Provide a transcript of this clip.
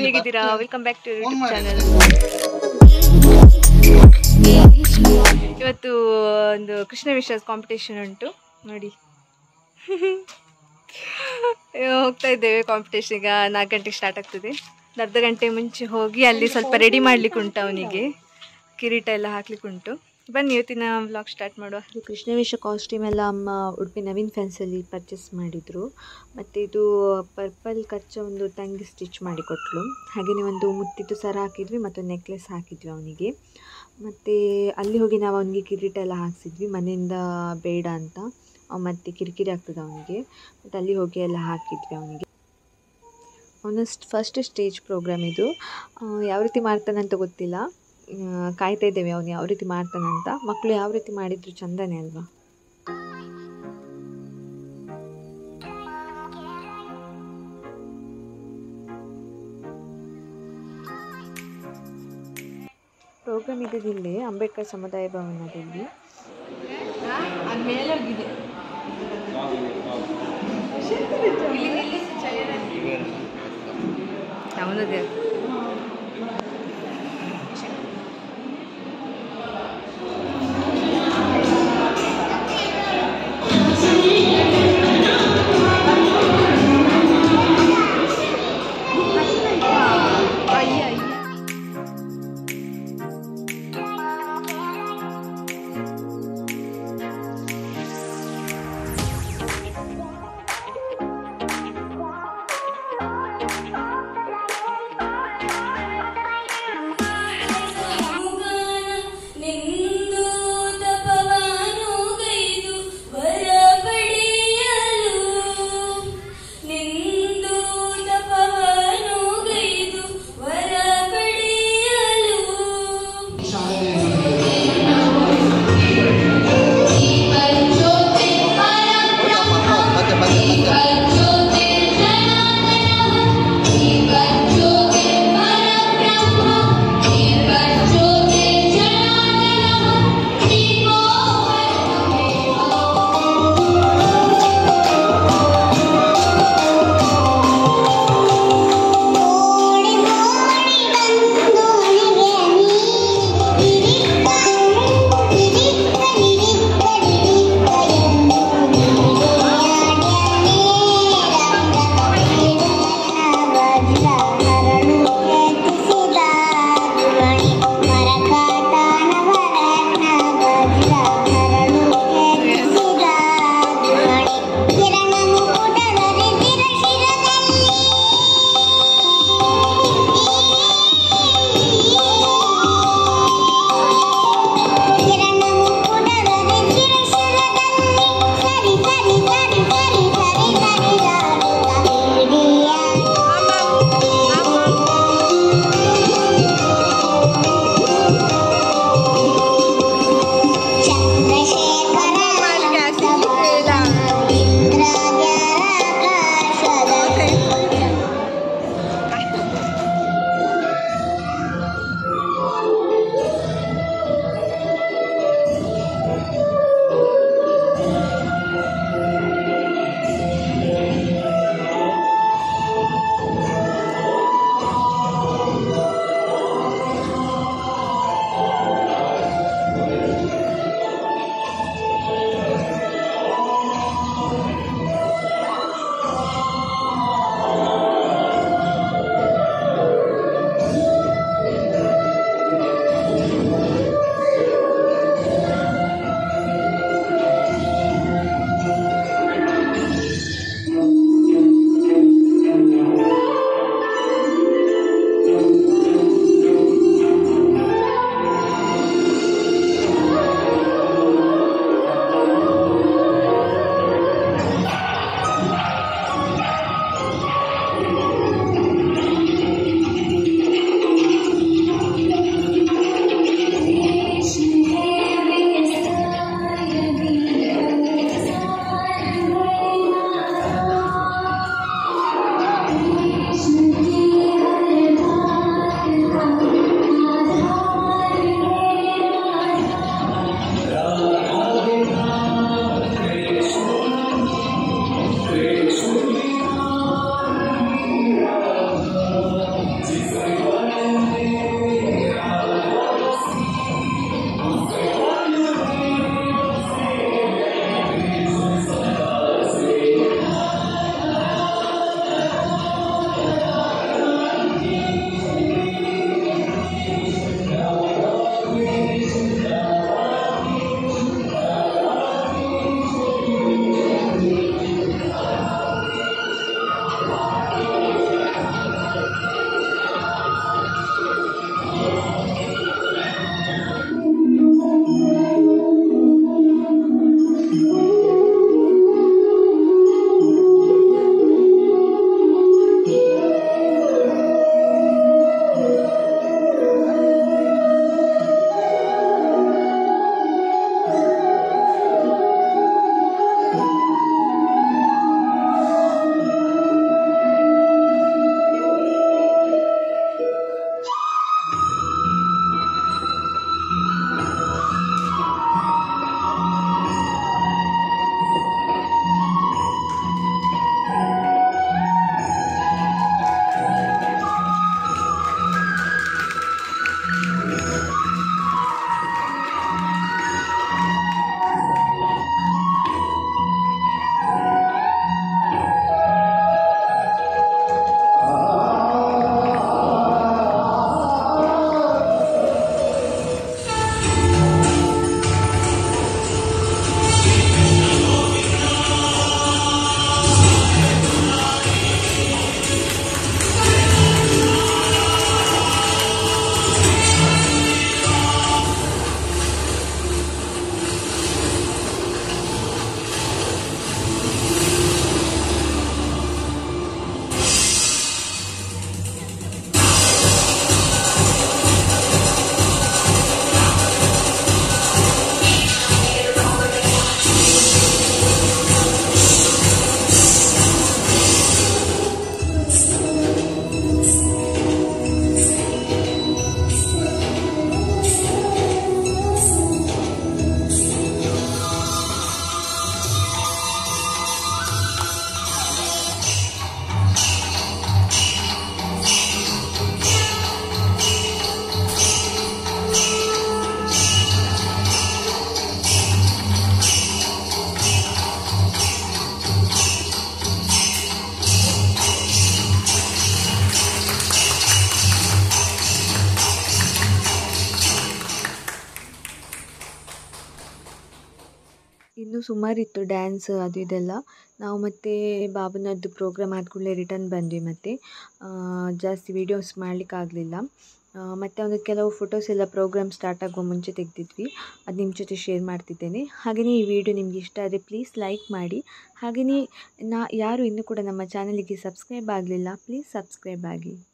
ಹೇಗಿದ್ದೀರಾ welcome back to YouTube channel ಇವತ್ತು ಒಂದು ಕೃಷ್ಣ ವಿಶ್ವಾಸ ಕಾಂಪಿಟೇಷನ್ ಉಂಟು ನೋಡಿ ಹೋಗ್ತಾ ಇದ್ದೇವೆ ಕಾಂಪಿಟೇಷನ್ ಈಗ ನಾಲ್ಕು ಗಂಟೆಗೆ ಸ್ಟಾರ್ಟ್ ಆಗ್ತದೆ ಒಂದು ಅರ್ಧ ಗಂಟೆ ಮುಂಚೆ ಹೋಗಿ ಅಲ್ಲಿ ಸ್ವಲ್ಪ ರೆಡಿ ಮಾಡ್ಲಿಕ್ಕೆ ಉಂಟು ಅವನಿಗೆ ಕಿರೀಟ ಎಲ್ಲ ಹಾಕ್ಲಿಕ್ಕೆ ಉಂಟು ಬನ್ನಿ ಇವತ್ತಿನ ವ್ಲಾಗ್ ಸ್ಟಾರ್ಟ್ ಮಾಡುವ ಇದು ಕೃಷ್ಣವೇಷ ಕಾಸ್ಟ್ಯೂಮ್ ಎಲ್ಲ ಅಮ್ಮ ಉಡುಪಿ ನವೀನ್ ಫ್ಯಾನ್ಸಲ್ಲಿ ಪರ್ಚೇಸ್ ಮಾಡಿದರು ಮತ್ತು ಇದು ಪರ್ಪಲ್ ಕಚ್ಚ ಒಂದು ತಂಗಿ ಸ್ಟಿಚ್ ಮಾಡಿಕೊಟ್ಲು ಹಾಗೆಯೇ ಒಂದು ಮುತ್ತಿದ್ದು ಸರ ಹಾಕಿದ್ವಿ ಮತ್ತು ನೆಕ್ಲೆಸ್ ಹಾಕಿದ್ವಿ ಅವನಿಗೆ ಮತ್ತು ಅಲ್ಲಿ ಹೋಗಿ ನಾವು ಅವನಿಗೆ ಕಿರೀಟ ಎಲ್ಲ ಹಾಕ್ಸಿದ್ವಿ ಮನೆಯಿಂದ ಬೇಡ ಅಂತ ಅವ ಮತ್ತೆ ಕಿರಿಕಿರಿ ಆಗ್ತದೆ ಅವನಿಗೆ ಮತ್ತು ಅಲ್ಲಿ ಹೋಗಿ ಎಲ್ಲ ಹಾಕಿದ್ವಿ ಅವನಿಗೆ ಅವನ ಫಸ್ಟ್ ಸ್ಟೇಜ್ ಪ್ರೋಗ್ರಾಮ್ ಇದು ಆ, ಯಾವ ರೀತಿ ಮಾಡ್ತಾನಂತ ಗೊತ್ತಿಲ್ಲ ಆ, ಕಾಯ್ತಾ ಇದ್ದೇವೆ ಅವನು ಯಾವ ರೀತಿ ಮಾಡ್ತಾನಂತ ಮಕ್ಕಳು ಯಾವ ರೀತಿ ಮಾಡಿದ್ರು ಚಂದನೇ ಅಲ್ವಾ ಪ್ರೋಗ್ರಾಮ್ ಇದ್ದಿದ್ದಿಲ್ಲಿ ಅಂಬೇಡ್ಕರ್ ಸಮುದಾಯ ಭವನದಲ್ಲಿ ಅವನದೇ ಇನ್ನೂ ಸುಮಾರಿತ್ತು ಡ್ಯಾನ್ಸ್ ಅದು ಇದೆಲ್ಲ ನಾವು ಮತ್ತೆ ಬಾಬನದ್ದು ಪ್ರೋಗ್ರಾಮ್ ಆದ ಕೂಡಲೇ ರಿಟರ್ನ್ ಬಂದ್ವಿ ಮತ್ತೆ ಜಾಸ್ತಿ ವೀಡಿಯೋಸ್ ಮಾಡಲಿಕ್ಕಾಗಲಿಲ್ಲ ಮತ್ತು ಒಂದು ಕೆಲವು ಫೋಟೋಸ್ ಎಲ್ಲ ಪ್ರೋಗ್ರಾಮ್ ಸ್ಟಾರ್ಟ್ ಆಗುವ ಮುಂಚೆ ತೆಗೆದಿದ್ವಿ ಅದು ನಿಮ್ಮ ಜೊತೆ ಶೇರ್ ಮಾಡ್ತಿದ್ದೇನೆ ಹಾಗೆಯೇ ಈ ವಿಡಿಯೋ ನಿಮ್ಗೆ ಇಷ್ಟ ಆದರೆ ಪ್ಲೀಸ್ ಲೈಕ್ ಮಾಡಿ ಹಾಗೆಯೇ ನಾ ಯಾರು ಇನ್ನೂ ಕೂಡ ನಮ್ಮ ಚಾನಲಿಗೆ ಸಬ್ಸ್ಕ್ರೈಬ್ ಆಗಲಿಲ್ಲ ಪ್ಲೀಸ್ ಸಬ್ಸ್ಕ್ರೈಬ್ ಆಗಿ